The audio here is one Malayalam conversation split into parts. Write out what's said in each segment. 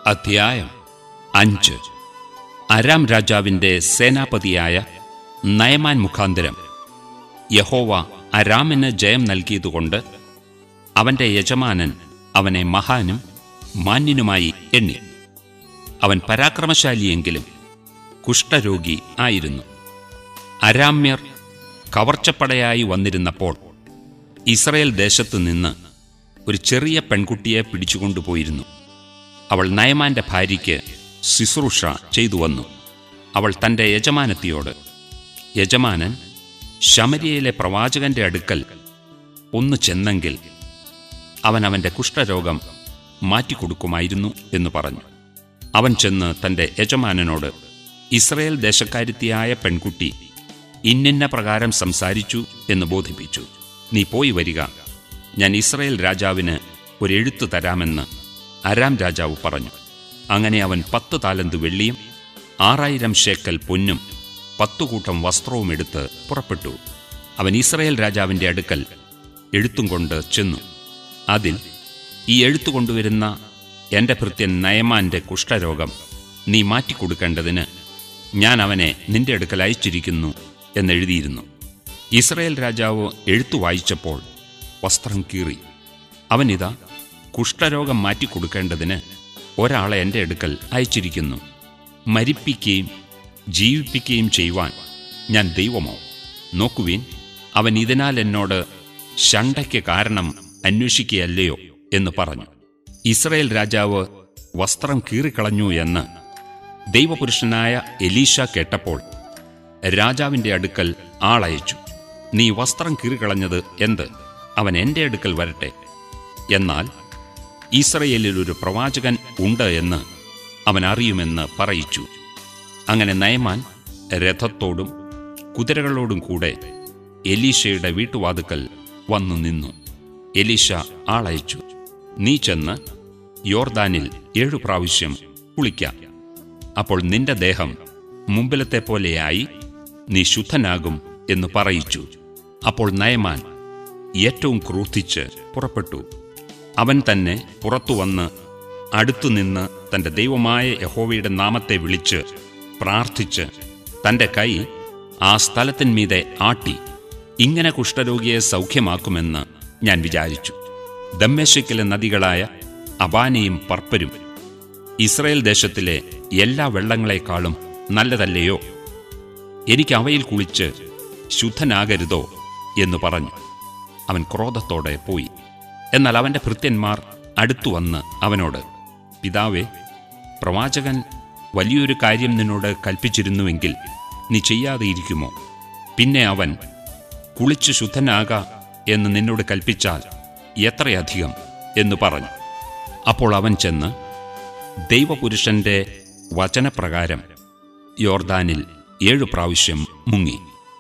അധ്യായം അഞ്ച് അരാം രാജാവിന്റെ സേനാപതിയായ നയമാൻ മുഖാന്തരം യഹോവ അരാമിന് ജയം നൽകിയതുകൊണ്ട് അവന്റെ യജമാനൻ അവനെ മഹാനും മാന്യനുമായി എണ്ണി അവൻ പരാക്രമശാലിയെങ്കിലും കുഷ്ഠരോഗി ആയിരുന്നു അരാമ്യർ കവർച്ചപ്പടയായി വന്നിരുന്നപ്പോൾ ഇസ്രയേൽ ദേശത്തു നിന്ന് ഒരു ചെറിയ പെൺകുട്ടിയെ പിടിച്ചുകൊണ്ടുപോയിരുന്നു അവൾ നയമാന്റെ ഭാര്യയ്ക്ക് ശുശ്രൂഷ ചെയ്തു വന്നു അവൾ തന്റെ യജമാനത്തിയോട് യജമാനൻ ശമരിയയിലെ പ്രവാചകന്റെ അടുക്കൽ ഒന്ന് ചെന്നെങ്കിൽ അവൻ അവന്റെ കുഷ്ഠരോഗം മാറ്റിക്കൊടുക്കുമായിരുന്നു എന്ന് പറഞ്ഞു അവൻ ചെന്ന് തന്റെ യജമാനനോട് ഇസ്രയേൽ ദേശക്കാരുത്തിയായ പെൺകുട്ടി ഇന്നിന്ന പ്രകാരം സംസാരിച്ചു എന്ന് ബോധിപ്പിച്ചു നീ പോയി വരിക ഞാൻ ഇസ്രയേൽ രാജാവിന് ഒരു എഴുത്തു തരാമെന്ന് അരാം രാജാവ് പറഞ്ഞു അങ്ങനെ അവൻ പത്ത് താലന്ത് വെള്ളിയും ആറായിരം ഷേക്കൽ പൊന്നും പത്തുകൂട്ടം വസ്ത്രവും എടുത്ത് പുറപ്പെട്ടു അവൻ ഇസ്രയേൽ രാജാവിന്റെ അടുക്കൽ എഴുത്തും കൊണ്ട് ചെന്നു അതിൽ ഈ എഴുത്തു കൊണ്ടുവരുന്ന എന്റെ ഭൃത്യൻ നയമാന്റെ കുഷ്ഠരോഗം നീ മാറ്റിക്കൊടുക്കേണ്ടതിന് ഞാൻ അവനെ നിന്റെ അടുക്കൽ അയച്ചിരിക്കുന്നു എന്നെഴുതിയിരുന്നു ഇസ്രയേൽ രാജാവ് എഴുത്തു വായിച്ചപ്പോൾ വസ്ത്രം കീറി അവനിതാ കുഷ്ഠരോഗം മാറ്റിക്കൊടുക്കേണ്ടതിന് ഒരാളെ എൻ്റെ അടുക്കൽ അയച്ചിരിക്കുന്നു മരിപ്പിക്കുകയും ജീവിപ്പിക്കുകയും ചെയ്യുവാൻ ഞാൻ ദൈവമോ നോക്കുവീൻ അവൻ ഇതിനാൽ എന്നോട് ശണ്ടയ്ക്ക് കാരണം അന്വേഷിക്കുകയല്ലയോ എന്ന് പറഞ്ഞു ഇസ്രയേൽ രാജാവ് വസ്ത്രം കീറിക്കളഞ്ഞു എന്ന് ദൈവപുരുഷനായ എലീഷ കേട്ടപ്പോൾ രാജാവിന്റെ അടുക്കൽ ആളയച്ചു നീ വസ്ത്രം കീറിക്കളഞ്ഞത് എന്ത് അവൻ എൻ്റെ അടുക്കൽ വരട്ടെ എന്നാൽ ഇസ്രയേലിൽ ഒരു പ്രവാചകൻ ഉണ്ട് എന്ന് അവൻ അറിയുമെന്ന് പറയിച്ചു അങ്ങനെ നയമാൻ രഥത്തോടും കുതിരകളോടും കൂടെ എലീഷയുടെ വീട്ടുവാതുക്കൽ വന്നു നിന്നു എലീഷ ആളയച്ചു നീ ചെന്ന് യോർദാനിൽ ഏഴു പ്രാവശ്യം കുളിക്കാം അപ്പോൾ നിന്റെ ദേഹം മുമ്പിലത്തെ പോലെയായി നീ ശുദ്ധനാകും എന്ന് പറയിച്ചു അപ്പോൾ നയമാൻ ഏറ്റവും ക്രൂദ്ധിച്ച് പുറപ്പെട്ടു അവൻ തന്നെ പുറത്തു വന്ന് അടുത്തുനിന്ന് തന്റെ ദൈവമായ യഹോവയുടെ നാമത്തെ വിളിച്ച് പ്രാർത്ഥിച്ച് തന്റെ കൈ ആ സ്ഥലത്തിന്മീതെ ആട്ടി ഇങ്ങനെ കുഷ്ഠരോഗിയെ സൗഖ്യമാക്കുമെന്ന് ഞാൻ വിചാരിച്ചു ദമ്മേശക്കിലെ നദികളായ അബാനയും പർപ്പരും ഇസ്രയേൽ ദേശത്തിലെ എല്ലാ വെള്ളങ്ങളെക്കാളും നല്ലതല്ലയോ എനിക്ക് അവയിൽ കുളിച്ച് ശുദ്ധനാകരുതോ എന്ന് പറഞ്ഞു അവൻ ക്രോധത്തോടെ പോയി എന്നാൽ അവന്റെ ഭൃത്യന്മാർ അടുത്തു വന്ന് അവനോട് പിതാവേ പ്രവാചകൻ വലിയൊരു കാര്യം നിന്നോട് കൽപ്പിച്ചിരുന്നുവെങ്കിൽ നീ ചെയ്യാതെ ഇരിക്കുമോ പിന്നെ അവൻ കുളിച്ച് ശുദ്ധനാക എന്ന് നിന്നോട് കൽപ്പിച്ചാൽ എത്രയധികം എന്ന് പറഞ്ഞു അപ്പോൾ അവൻ ചെന്ന് ദൈവപുരുഷന്റെ വചനപ്രകാരം യോർദാനിൽ ഏഴു പ്രാവശ്യം മുങ്ങി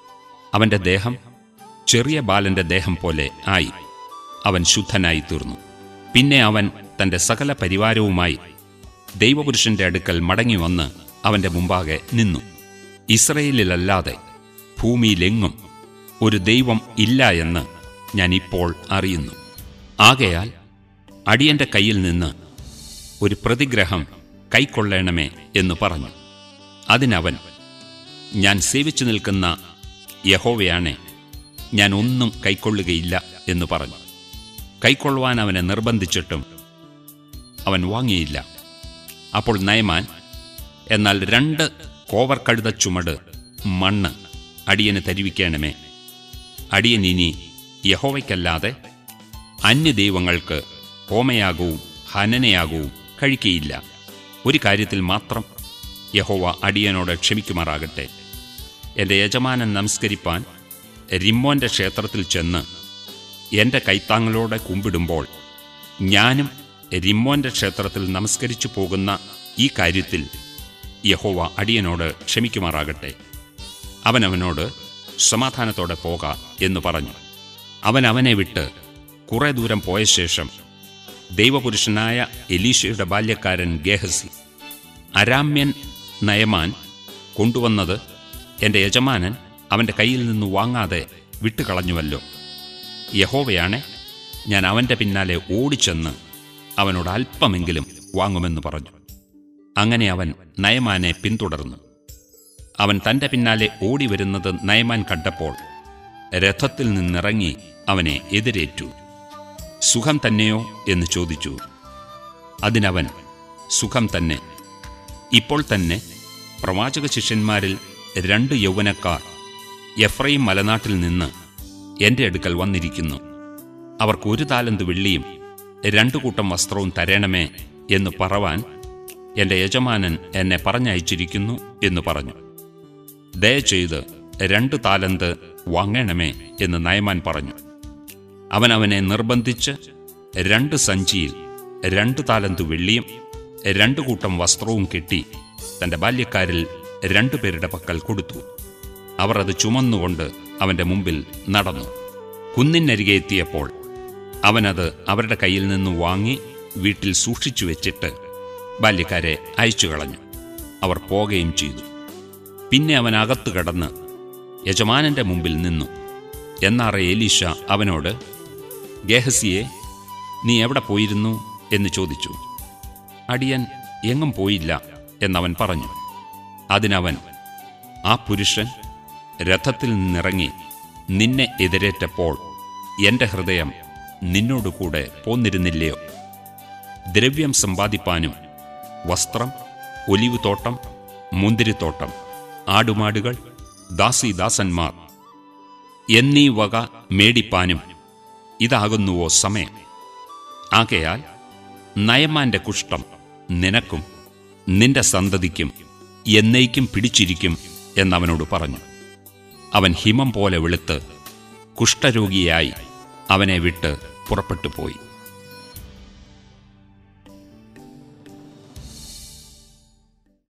അവന്റെ ദേഹം ചെറിയ ബാലന്റെ ദേഹം പോലെ ആയി അവൻ ശുദ്ധനായി തീർന്നു പിന്നെ അവൻ തന്റെ സകല പരിവാരവുമായി ദൈവപുരുഷന്റെ അടുക്കൽ മടങ്ങി വന്ന് അവന്റെ മുമ്പാകെ നിന്നു ഇസ്രയേലിലല്ലാതെ ഭൂമിയിലെങ്ങും ഒരു ദൈവം ഇല്ല എന്ന് ഞാൻ ഇപ്പോൾ അറിയുന്നു ആകയാൽ അടിയന്റെ കയ്യിൽ നിന്ന് ഒരു പ്രതിഗ്രഹം കൈക്കൊള്ളണമേ എന്ന് പറഞ്ഞു അതിനവൻ ഞാൻ സേവിച്ചു നിൽക്കുന്ന യഹോവയാണെ ഞാൻ ഒന്നും കൈക്കൊള്ളുകയില്ല എന്ന് പറഞ്ഞു കൈക്കൊള്ളുവാൻ അവനെ നിർബന്ധിച്ചിട്ടും അവൻ വാങ്ങിയില്ല അപ്പോൾ നയമാൻ എന്നാൽ രണ്ട് കോവർ കഴുത ചുമട് മണ്ണ് അടിയന് തരിവിക്കണമേ അടിയൻ ഇനി യഹോവയ്ക്കല്ലാതെ അന്യദൈവങ്ങൾക്ക് ഹോമയാകവും ഹനനയാകവും കഴിക്കയില്ല ഒരു കാര്യത്തിൽ മാത്രം യഹോവ അടിയനോട് ക്ഷമിക്കുമാറാകട്ടെ എൻ്റെ യജമാനൻ നമസ്കരിപ്പാൻ റിമ്മോന്റെ ക്ഷേത്രത്തിൽ ചെന്ന് എൻ്റെ കൈത്താങ്ങളോടെ കുമ്പിടുമ്പോൾ ഞാനും റിമ്മോന്റെ ക്ഷേത്രത്തിൽ നമസ്കരിച്ചു പോകുന്ന ഈ കാര്യത്തിൽ യഹോവ അടിയനോട് ക്ഷമിക്കുമാറാകട്ടെ അവൻ അവനോട് സമാധാനത്തോടെ പോക എന്ന് പറഞ്ഞു അവൻ അവനെ വിട്ട് കുറെ ദൂരം പോയ ശേഷം ദൈവപുരുഷനായ എലീഷയുടെ ബാല്യക്കാരൻ ഗേഹസി അരാമ്യൻ നയമാൻ കൊണ്ടുവന്നത് എൻ്റെ യജമാനൻ അവൻ്റെ കയ്യിൽ നിന്ന് വാങ്ങാതെ വിട്ടുകളഞ്ഞുവല്ലോ യഹോവയാണെ ഞാൻ അവൻ്റെ പിന്നാലെ ഓടിച്ചെന്ന് അവനോട് അല്പമെങ്കിലും വാങ്ങുമെന്ന് പറഞ്ഞു അങ്ങനെ അവൻ നയമാനെ പിന്തുടർന്നു അവൻ തന്റെ പിന്നാലെ ഓടി വരുന്നത് നയമാൻ കണ്ടപ്പോൾ രഥത്തിൽ നിന്നിറങ്ങി അവനെ എതിരേറ്റു സുഖം തന്നെയോ എന്ന് ചോദിച്ചു അതിനവൻ സുഖം തന്നെ ഇപ്പോൾ തന്നെ പ്രവാചക ശിഷ്യന്മാരിൽ രണ്ട് യൗവനക്കാർ എഫ്രൈം മലനാട്ടിൽ നിന്ന് എന്റെ അടുക്കൽ വന്നിരിക്കുന്നു അവർക്ക് ഒരു താലന്ത് വെള്ളിയും രണ്ടു കൂട്ടം വസ്ത്രവും തരണമേ എന്ന് പറവാൻ എന്റെ യജമാനൻ എന്നെ പറഞ്ഞയച്ചിരിക്കുന്നു എന്ന് പറഞ്ഞു ദയചെയ്ത് രണ്ട് താലന്ത് വാങ്ങണമേ എന്ന് നയമാൻ പറഞ്ഞു അവൻ അവനെ നിർബന്ധിച്ച് രണ്ട് സഞ്ചിയിൽ രണ്ട് താലന്ത് വെള്ളിയും രണ്ടു കൂട്ടം വസ്ത്രവും കെട്ടി തന്റെ ബാല്യക്കാരിൽ രണ്ടുപേരുടെ പക്കൽ കൊടുത്തു അവർ അത് ചുമന്നുകൊണ്ട് അവന്റെ മുമ്പിൽ നടന്നു കുന്നിനരികെ എത്തിയപ്പോൾ അവനത് അവരുടെ കയ്യിൽ നിന്ന് വാങ്ങി വീട്ടിൽ സൂക്ഷിച്ചു വെച്ചിട്ട് ബാല്യക്കാരെ അയച്ചു കളഞ്ഞു അവർ പോകുകയും ചെയ്തു പിന്നെ അവൻ അകത്തു കടന്ന് യജമാനന്റെ മുമ്പിൽ നിന്നു എന്നാറെ എലീഷ അവനോട് ഗേഹസിയെ നീ എവിടെ പോയിരുന്നു എന്ന് ചോദിച്ചു അടിയൻ എങ്ങും പോയില്ല എന്നവൻ പറഞ്ഞു അതിനവൻ ആ പുരുഷൻ രഥത്തിൽ നിന്നിറങ്ങി നിന്നെ എതിരേറ്റപ്പോൾ എന്റെ ഹൃദയം നിന്നോടുകൂടെ പോന്നിരുന്നില്ലയോ ദ്രവ്യം സമ്പാദിപ്പാനും വസ്ത്രം ഒലിവുതോട്ടം മുന്തിരിത്തോട്ടം ആടുമാടുകൾ ദാസീദാസന്മാർ എന്നീ വക മേടിപ്പാനും ഇതാകുന്നുവോ സമയം ആകയാൽ നയമാന്റെ കുഷ്ഠം നിനക്കും നിന്റെ സന്തതിക്കും എന്നേക്കും പിടിച്ചിരിക്കും എന്നവനോട് പറഞ്ഞു അവൻ ഹിമം പോലെ വെളുത്ത് കുഷ്ഠരോഗിയായി അവനെ വിട്ട് പുറപ്പെട്ടു പോയി